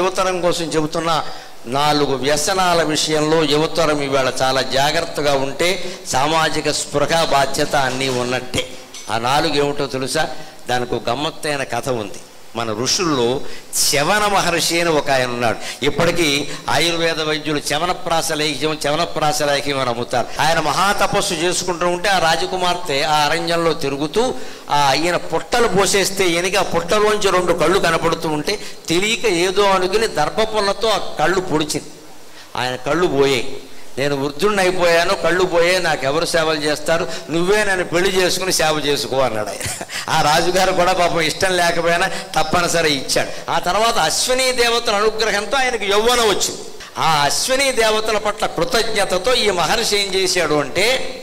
యువతరం కోసం చెబుతున్న నాలుగు వ్యసనాల విషయంలో యువతరం ఇవాళ చాలా జాగ్రత్తగా ఉంటే సామాజిక స్పృహ బాధ్యత అన్నీ ఉన్నట్టే ఆ నాలుగు ఏమిటో తెలుసా దానికి ఒక గమ్మత్తైన కథ ఉంది మన ఋషుల్లో చవన మహర్షి అని ఒక ఆయన ఉన్నాడు ఇప్పటికీ ఆయుర్వేద వైద్యులు చవనప్రాస లేఖ్యం చవనప్రాస లేఖ్యం అని అమ్ముతారు ఆయన మహాతపస్సు చేసుకుంటూ ఉంటే ఆ రాజకుమార్తె ఆ అరణ్యంలో తిరుగుతూ ఆ ఈయన పుట్టలు పోసేస్తే ఈయనకి ఆ పుట్టలోంచి రెండు కళ్ళు కనపడుతూ ఉంటే తెలియక ఏదో అనుకుని దర్భపుల్లతో ఆ కళ్ళు పొడిచింది ఆయన కళ్ళు పోయాయి నేను వృద్ధుడిని అయిపోయాను కళ్ళు పోయే నాకు ఎవరు సేవలు చేస్తారు నువ్వే నన్ను పెళ్లి చేసుకుని సేవ చేసుకో అన్నాడు ఆయన ఆ రాజుగారు కూడా పాపం ఇష్టం లేకపోయినా తప్పనిసరి ఇచ్చాడు ఆ తర్వాత అశ్విని దేవతల అనుగ్రహంతో ఆయనకు యవ్వనం వచ్చింది ఆ అశ్విని దేవతల పట్ల కృతజ్ఞతతో ఈ మహర్షి ఏం చేశాడు అంటే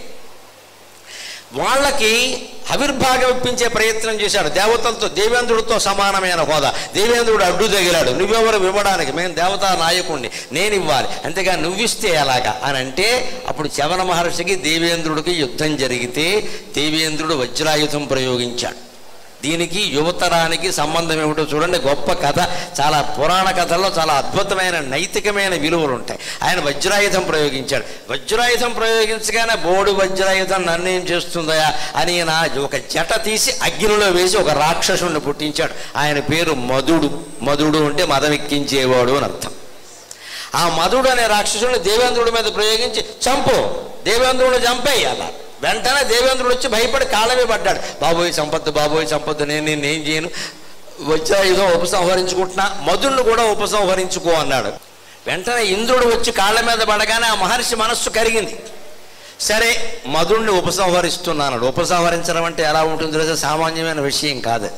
వాళ్ళకి ఆవిర్భాగం ఇప్పించే ప్రయత్నం చేశాడు దేవతలతో దేవేంద్రుడితో సమానమైన హోదా దేవేంద్రుడు అడ్డు తగిలాడు నువ్వెవరు ఇవ్వడానికి మేము దేవతా నాయకుడిని నేను ఇవ్వాలి అంతేగా నువ్విస్తే ఎలాగా అని అంటే అప్పుడు చవన మహర్షికి దేవేంద్రుడికి యుద్ధం జరిగితే దేవేంద్రుడు వజ్రాయుధం ప్రయోగించాడు దీనికి యువతరానికి సంబంధం ఏమిటో చూడండి గొప్ప కథ చాలా పురాణ కథల్లో చాలా అద్భుతమైన నైతికమైన విలువలు ఉంటాయి ఆయన వజ్రాయుధం ప్రయోగించాడు వజ్రాయుధం ప్రయోగించగానే బోడు వజ్రాయుధం నన్ను ఏం చేస్తుందయా అని నా ఒక జట తీసి అగ్నిలో వేసి ఒక రాక్షసుని పుట్టించాడు ఆయన పేరు మధుడు మధుడు అంటే మదం ఎక్కించేవాడు అని అర్థం ఆ మధుడు అనే రాక్షసుని దేవేంద్రుడి మీద ప్రయోగించి చంపు దేవేంద్రుడు చంపేయాల వెంటనే దేవేంద్రుడు వచ్చి భయపడి కాళ్ళమే పడ్డాడు బాబోయ్ సంపత్తు బాబోయ్ సంపత్తు నేను నేను ఏం చేయను వచ్చా ఏదో ఉపసంహరించుకుంటున్నా మధుడిని కూడా ఉపసంహరించుకో అన్నాడు వెంటనే ఇంద్రుడు వచ్చి కాళ్ళ మీద పడగానే ఆ మహర్షి మనస్సు కరిగింది సరే మధుడిని ఉపసంహరిస్తున్నాడు ఉపసంహరించడం అంటే ఎలా ఉంటుందో తెలుసా సామాన్యమైన విషయం కాదు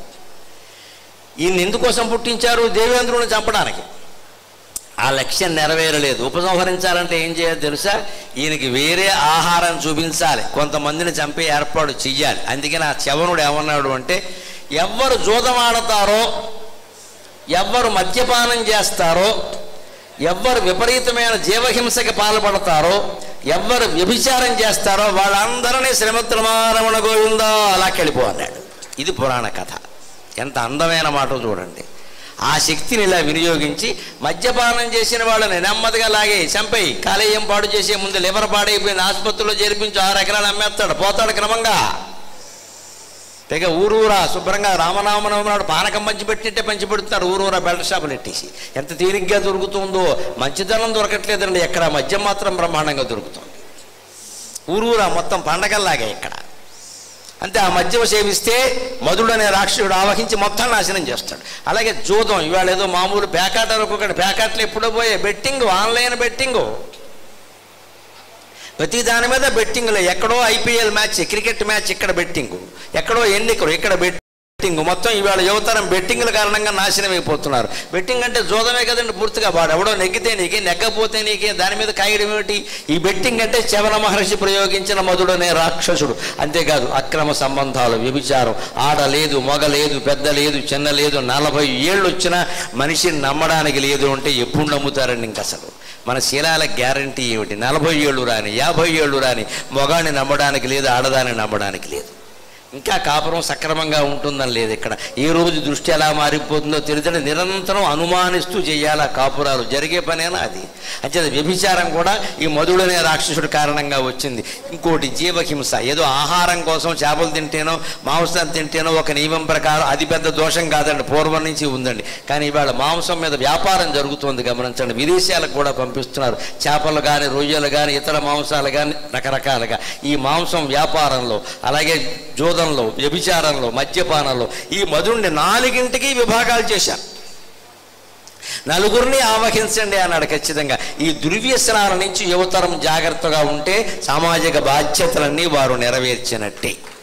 ఈయన ఎందుకోసం పుట్టించారు దేవేంద్రుని చంపడానికి ఆ లక్ష్యం నెరవేరలేదు ఉపసంహరించాలంటే ఏం చేయాలి తెలుసా ఈయనకి వేరే ఆహారం చూపించాలి కొంతమందిని చంపే ఏర్పాటు చెయ్యాలి అందుకని ఆ చవనుడు ఏమన్నాడు అంటే ఎవ్వరు జూదమాడతారో ఎవ్వరు మద్యపానం చేస్తారో ఎవ్వరు విపరీతమైన జీవహింసకి పాల్పడతారో ఎవ్వరు వ్యభిచారం చేస్తారో వాళ్ళందరినీ శ్రీమద్రమారమణ గోవిందా అలా వెళ్ళిపో అన్నాడు ఇది పురాణ కథ ఎంత అందమైన మాట చూడండి ఆ శక్తిని ఇలా వినియోగించి మద్యపానం చేసిన వాళ్ళని నెమ్మదిగా లాగే చంపేయి కాలేయం పాడు చేసే ముందు లివర్ పాడైపోయింది ఆసుపత్రిలో చేర్పించి ఆరు ఎకరాలు అమ్మేస్తాడు పోతాడు క్రమంగా తెగ ఊరూరా శుభ్రంగా రామనామనవమి నాడు పానకం పంచి పెట్టినట్టే పంచి పెడుతున్నారు ఊరూరా బెల్ట్ షాపులు ఎట్టేసి ఎంత తేలిగ్గా దొరుకుతుందో మంచిదనం దొరకట్లేదండి ఎక్కడ మద్యం మాత్రం బ్రహ్మాండంగా దొరుకుతుంది ఊరూరా మొత్తం పండగల్లాగే ఇక్కడ అంతే ఆ మద్యం సేవిస్తే మధుడు అనే రాక్షసుడు ఆవహించి మొత్తం నాశనం చేస్తాడు అలాగే జూదం ఇవాళ ఏదో మామూలు ప్యాకాట్ అనుకోకండి ప్యాకాట్లు ఎప్పుడో పోయే బెట్టింగ్ ఆన్లైన్ బెట్టింగ్ ప్రతి దాని మీద బెట్టింగ్లో ఎక్కడో ఐపీఎల్ మ్యాచ్ క్రికెట్ మ్యాచ్ ఇక్కడ బెట్టింగ్ ఎక్కడో ఎన్నికలు ఇక్కడ బెట్టింగ్ మొత్తం ఇవాళ యువతరం బెట్టింగ్ల కారణంగా నాశనం అయిపోతున్నారు బెట్టింగ్ అంటే జోదమే కదండి పూర్తిగా వాడు ఎవడో నెగ్గితే నీకే నెగ్గపోతే నీకే దాని మీద కాయడం ఏమిటి ఈ బెట్టింగ్ అంటే చవన మహర్షి ప్రయోగించిన మధుడనే రాక్షసుడు అంతేకాదు అక్రమ సంబంధాలు వ్యభిచారం ఆడ లేదు మగ లేదు పెద్ద లేదు చిన్న లేదు నలభై ఏళ్ళు వచ్చినా మనిషిని నమ్మడానికి లేదు అంటే ఎప్పుడు నమ్ముతారండి ఇంక అసలు మన శీలాల గ్యారంటీ ఏమిటి నలభై ఏళ్ళు రాని యాభై ఏళ్ళు రాని మొగాన్ని నమ్మడానికి లేదు ఆడదాన్ని నమ్మడానికి లేదు ఇంకా కాపురం సక్రమంగా ఉంటుందని లేదు ఇక్కడ ఏ రోజు దృష్టి ఎలా మారిపోతుందో తెలియదు నిరంతరం అనుమానిస్తూ చేయాలి ఆ కాపురాలు జరిగే పనేనా అది అంటే వ్యభిచారం కూడా ఈ మధుడనే రాక్షసుడి కారణంగా వచ్చింది ఇంకోటి జీవహింస ఏదో ఆహారం కోసం చేపలు తింటేనో మాంసం తింటేనో ఒక నియమం ప్రకారం అది పెద్ద దోషం కాదండి పూర్వం నుంచి ఉందండి కానీ ఇవాళ మాంసం మీద వ్యాపారం జరుగుతోంది గమనించండి విదేశాలకు కూడా పంపిస్తున్నారు చేపలు కానీ రొయ్యలు కానీ ఇతర మాంసాలు కానీ రకరకాలుగా ఈ మాంసం వ్యాపారంలో అలాగే జోదంలో వ్యభిచారంలో మద్యపానంలో ఈ మధుడిని నాలుగింటికి విభాగాలు చేశారు నలుగురిని ఆవహించండి అన్నాడు ఖచ్చితంగా ఈ దుర్వ్యసనాల నుంచి యువతరం జాగ్రత్తగా ఉంటే సామాజిక బాధ్యతలన్నీ వారు నెరవేర్చినట్టే